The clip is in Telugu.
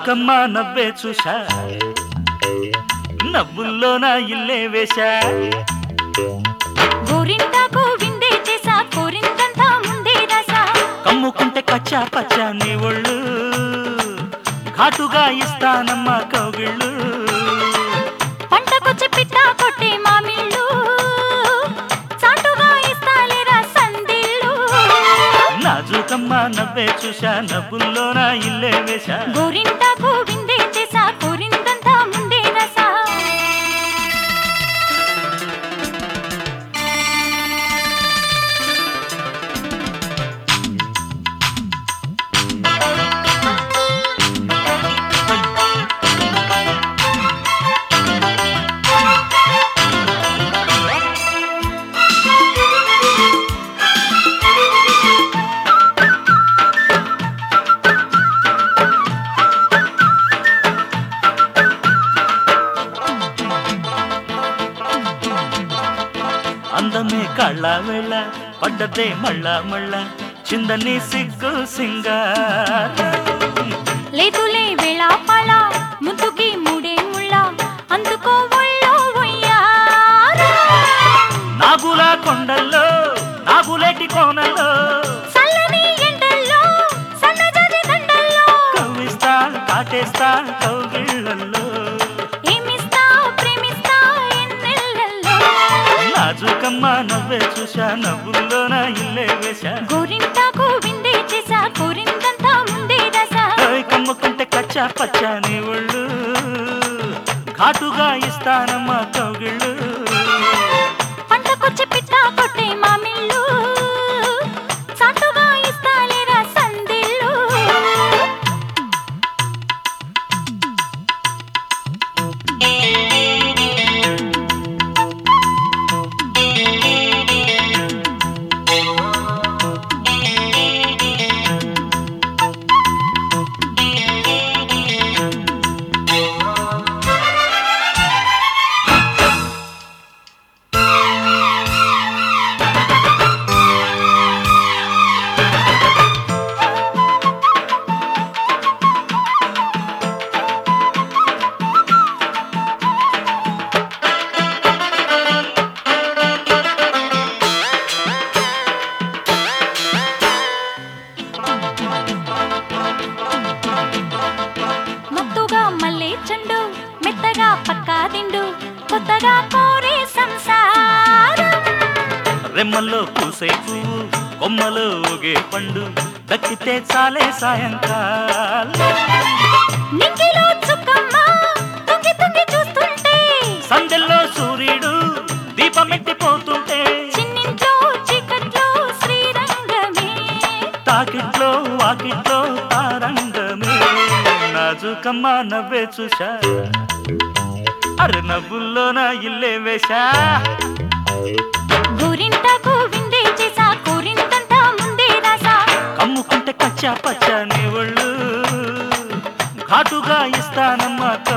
నాజుకమ్మ నవ్వే చూశా నవ్వుల్లో నా ఇల్లే వేశా గోరింటాకు విందే చేసా కోరిందంతా ముందే రాసా కమ్ముకుంటే కచ్చా పచ్చా నీ ఒళ్ళు ఘాటుగా ఇస్తానమ్మ కౌగిళ్ళు పంటకొచ్చి పిట్ట కొట్టే మామిళ్ళు చాటుగా ఇస్తాలేరా సందిళ్ళు నాజుకమ్మ నవ్వే చూశా నవ్వుల్లో నా ఇల్లే వేశా గోరింటాకు విందే చేసా కోరిందంతా ముందే రాసా అందమే కళ్ళ వెళ్ళ పడ్డదే మళ్ళా మళ్ళా చిందని సిగ్గు సింగార లేదులే వేళ పాళ ముద్దుకి మూడే ముళ్ళ అందుకో ఒళ్ళో ఒయ్యారా నాగుల కొండల్లో నాగులేటి కోనల్లో చల్లని ఎండల్లో సన్నజాజి దండల్లో కవ్విస్తా కాటేస్తా కౌగిళ్ళల్లో ఏమిస్తా ప్రేమిస్తా ఎన్నెల్లల్లో నాజుకమ్మ నవ్వే చూశా నవ్వుల్లో నా ఇల్లే వేశా గోరింటాకు విందే చేసా కోరిందంతా ముందే రాసా ఓయ్ కమ్ముకుంటే కచ్చా పచ్చా నీ ఒళ్ళు ఘాటుగా ఇస్తానమ్మ కౌగిళ్ళు పంటకొచ్చి పిట్ట కొట్టే మామిళ్ళు చాటుగా ఇస్తాలేరా సందిళ్ళు మత్తుగా మల్లె చెండు మెత్తగా పక్కా దిండు కొత్తగా కోరే సంసారం రెమ్మల్లో పూసే పువ్వు కొమ్మలో ఊగే పండు దక్కితే చాలే సాయంకాలం నింగిలో చుక్కమ్మ తుంగి తుంగి చూస్తుంటే సందెల్లో సూర్యుడు దీపమెట్టిపోతుంటే చిన్నింట్లో చీకట్లో శ్రీరంగమే తాకిట్లో వాకిట్లో తారంగమే నాజుకమ్మ నవ్వే చూశా అరే నవ్వుల్లో నా ఇల్లే వేశా గోరింటాకు విందే చేసా కోరిందంతా ముందే రాసా కమ్ముకుంటే కచ్చా పచ్చా నీ ఒళ్ళు ఘాటుగా ఇస్తానమ్మ